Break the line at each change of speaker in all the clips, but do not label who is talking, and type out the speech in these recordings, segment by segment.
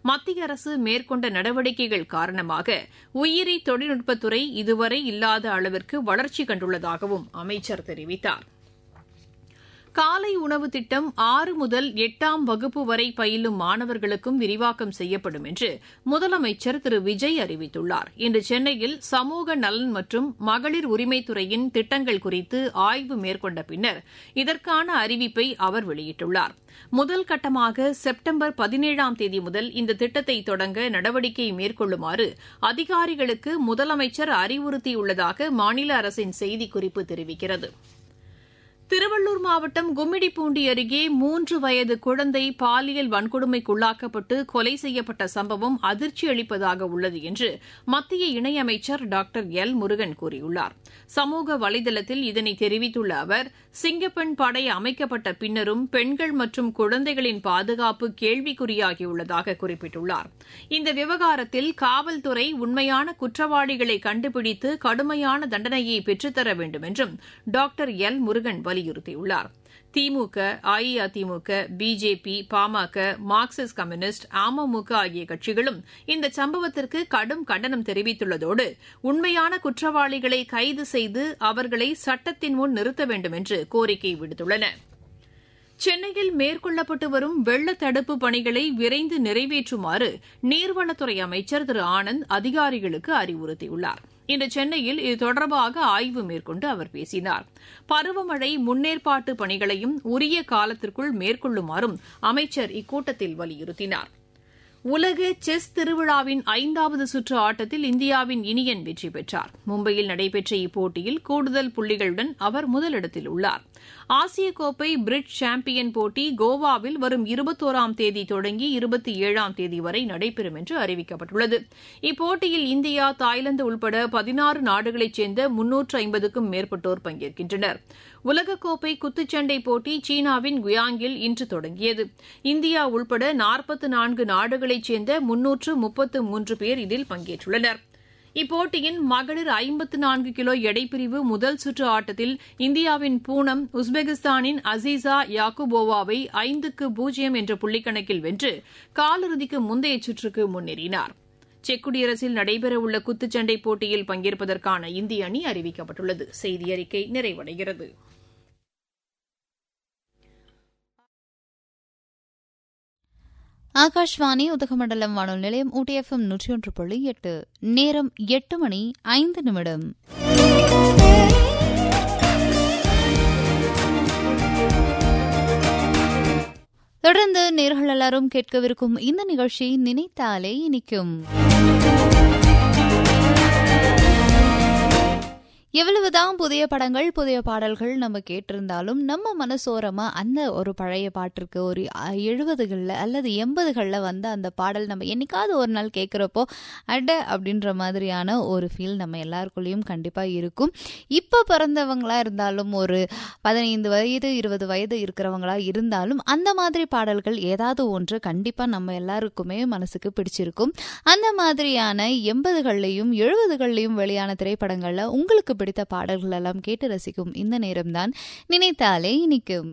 மத்திய அரசு மேற்கொண்ட நடவடிக்கைகள் காரணமாக உயிரி தொழில்நுட்பத்துறை இதுவரை இல்லாத அளவிற்கு வளர்ச்சி கண்டுள்ளதாகவும் அமைச்சர் தெரிவித்தார் காலை உணவு திட்டம் ஆறு முதல் எட்டாம் வகுப்பு வரை பயிலும் மாணவர்களுக்கும் விரிவாக்கம் செய்யப்படும் என்று முதலமைச்சர் திரு விஜய் அறிவித்துள்ளார் இன்று சென்னையில் சமூக நலன் மற்றும் மகளிர் உரிமைத்துறையின் திட்டங்கள் குறித்து ஆய்வு மேற்கொண்ட பின்னர் இதற்கான அறிவிப்பை அவர் வெளியிட்டுள்ளார் முதல் கட்டமாக செப்டம்பர் பதினேழாம் தேதி முதல் இந்த திட்டத்தை தொடங்க நடவடிக்கை மேற்கொள்ளுமாறு அதிகாரிகளுக்கு முதலமைச்சர் அறிவுறுத்தியுள்ளதாக மாநில அரசின் செய்திக்குறிப்பு தெரிவிக்கிறது திருவள்ளூர் மாவட்டம் கும்மிடிப்பூண்டி அருகே மூன்று வயது குழந்தை பாலியல் வன்கொடுமைக்குள்ளாக்கப்பட்டு கொலை செய்யப்பட்ட சம்பவம் அதிர்ச்சி அளிப்பதாக உள்ளது என்று மத்திய இணையமைச்சர் டாக்டர் எல் முருகன் கூறியுள்ளார் சமூக வலைதளத்தில் இதனை தெரிவித்துள்ள அவர் சிங்கப்பெண் படை அமைக்கப்பட்ட பின்னரும் பெண்கள் மற்றும் குழந்தைகளின் பாதுகாப்பு கேள்விக்குறியாகியுள்ளதாக குறிப்பிட்டுள்ளார் இந்த விவகாரத்தில் காவல்துறை உண்மையான குற்றவாளிகளை கண்டுபிடித்து கடுமையான தண்டனையை பெற்றுத்தர வேண்டும் என்றும் டாக்டர் எல் முருகன் வலியுறுத்தியுள்ளார் DMK AIADMK BJP PMK Marxist Communist AMMK ஆகிய கட்சிகளும் இந்த சம்பவத்திற்கு கடும் கண்டனம் தெரிவித்துள்ளதோடு உண்மையான குற்றவாளிகளை கைது செய்து அவர்களை சட்டத்தின் முன் நிறுத்த வேண்டும் என்று கோரிக்கை விடுத்துள்ளன சென்னையில் மேற்கொள்ளப்பட்டு வரும் வெள்ள தடுப்பு பணிகளை விரைந்து நிறைவேற்றுமாறு நீர்வளத்துறை அமைச்சர் திரு ஆனந்த் அதிகாரிகளுக்கு அறிவுறுத்தியுள்ளார் இன்று சென்னையில் இது தொடர்பாக ஆய்வு மேற்கொண்டு அவர் பேசினார் பருவமழை முன்னேற்பாட்டு பணிகளையும் உரிய காலத்திற்குள் மேற்கொள்ளுமாறும் அமைச்சர் இக்கூட்டத்தில் வலியுறுத்தினார் உலக செஸ் திருவிழாவின் ஐந்தாவது சுற்று ஆட்டத்தில் இந்தியாவின் இனியன் வெற்றி பெற்றார் மும்பையில் நடைபெற்ற இப்போட்டியில் கூடுதல் புள்ளிகளுடன் அவர் முதலிடத்தில் உள்ளார் ஆசிய கோப்பை பிரிட் சாம்பியன் போட்டி கோவாவில் வரும் இருபத்தோராம் தேதி தொடங்கி இருபத்தி ஏழாம் தேதி வரை நடைபெறும் என்று அறிவிக்கப்பட்டுள்ளது இப்போட்டியில் இந்தியா தாய்லாந்து உள்பட பதினாறு நாடுகளைச் சேர்ந்த முன்னூற்று ஐம்பதுக்கும் மேற்பட்டோர் பங்கேற்கின்றனர் உலகக்கோப்பை குத்துச்சண்டை போட்டி சீனாவின் குயாங்கில் இன்று தொடங்கியது இந்தியா உள்பட நாற்பத்து நான்கு நாடுகளைச் சேர்ந்த முன்னூற்று முப்பத்து மூன்று பேர் இதில் பங்கேற்றுள்ளனா் இப்போட்டியின் மகளிர் ஐம்பத்து நான்கு கிலோ எடைப்பிரிவு முதல் சுற்று ஆட்டத்தில் இந்தியாவின் பூனம் உஸ்பெகிஸ்தானின் அசீசா யாக்குபோவாவை ஐந்துக்கு பூஜ்ஜியம் என்ற புள்ளிக்கணக்கில் வென்று காலிறுதிக்கு முந்தைய சுற்றுக்கு முன்னேறினார் செக் குடியரசில் நடைபெறவுள்ள குத்துச்சண்டை போட்டியில் பங்கேற்பதற்கான இந்திய அணி அறிவிக்கப்பட்டுள்ளது செய்தி அறிக்கை நிறைவடைகிறது
ஆகாஷ்வாணி உதகமண்டலம் வானொலி நிலையம் ஊட்டிஎஃப்எம் நூற்றி ஒன்று புள்ளி எட்டு நேரம் எட்டு மணி ஐந்து நிமிடம் தொடர்ந்து நேர்கள் எல்லாரும் கேட்கவிருக்கும் இந்த நிகழ்ச்சி நினைத்தாலே இனிக்கும் எவ்வளவுதான் புதிய படங்கள் புதிய பாடல்கள் நம்ம கேட்டிருந்தாலும் நம்ம மனசோரமா அந்த ஒரு பழைய பாட்டிற்கு ஒரு எழுபதுகளில் அல்லது எண்பதுகளில் வந்து அந்த பாடல் நம்ம என்னைக்காவது ஒரு நாள் கேட்குறப்போ அட அப்படின்ற மாதிரியான ஒரு ஃபீல் நம்ம எல்லாருக்குள்ளேயும் கண்டிப்பாக இருக்கும் இப்போ பிறந்தவங்களா இருந்தாலும் ஒரு பதினைந்து வயது இருபது வயது இருக்கிறவங்களா இருந்தாலும் அந்த மாதிரி பாடல்கள் ஏதாவது ஒன்று கண்டிப்பாக நம்ம எல்லாருக்குமே மனசுக்கு பிடிச்சிருக்கும் அந்த மாதிரியான எண்பதுகள்லையும் எழுபதுகள்லையும் வெளியான திரைப்படங்களில் உங்களுக்கு பிடித்த பாடல்கள் எல்லாம் கேட்டு ரசிக்கும் இந்த நேரம்தான் நினைத்தாலே இனிக்கும்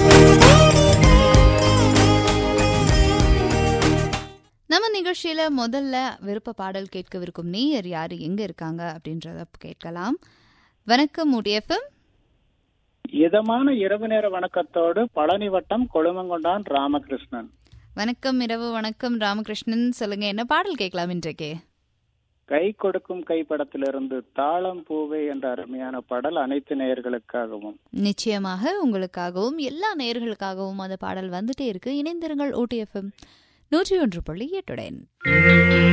நம்ம நிகழ்ச்சியில முதல்ல விருப்ப பாடல் கேட்கவிருக்கும் நேயர் யாரு எங்க இருக்காங்க அப்படின்றத கேட்கலாம் வணக்கம் முடியஃபம்
இதமான இரவு நேர வணக்கத்தோடு பழனி வட்டம் கொழுமங்கொண்டான் ராமகிருஷ்ணன்
வணக்கம் இரவு வணக்கம் ராமகிருஷ்ணன் சொல்லுங்க என்ன பாடல் கேட்கலாம் இன்றைக்கு
கை கொடுக்கும் கை படத்திலிருந்து தாளம் பூவே என்ற அருமையான பாடல் அனைத்து நேயர்களுக்காகவும்
நிச்சயமாக உங்களுக்காகவும் எல்லா நேயர்களுக்காகவும் அந்த பாடல் வந்துட்டே இருக்கு இணைந்திருங்கள் ஓடிஎஃப்எம் நூற்றி ஒன்று புள்ளி எட்டுடன்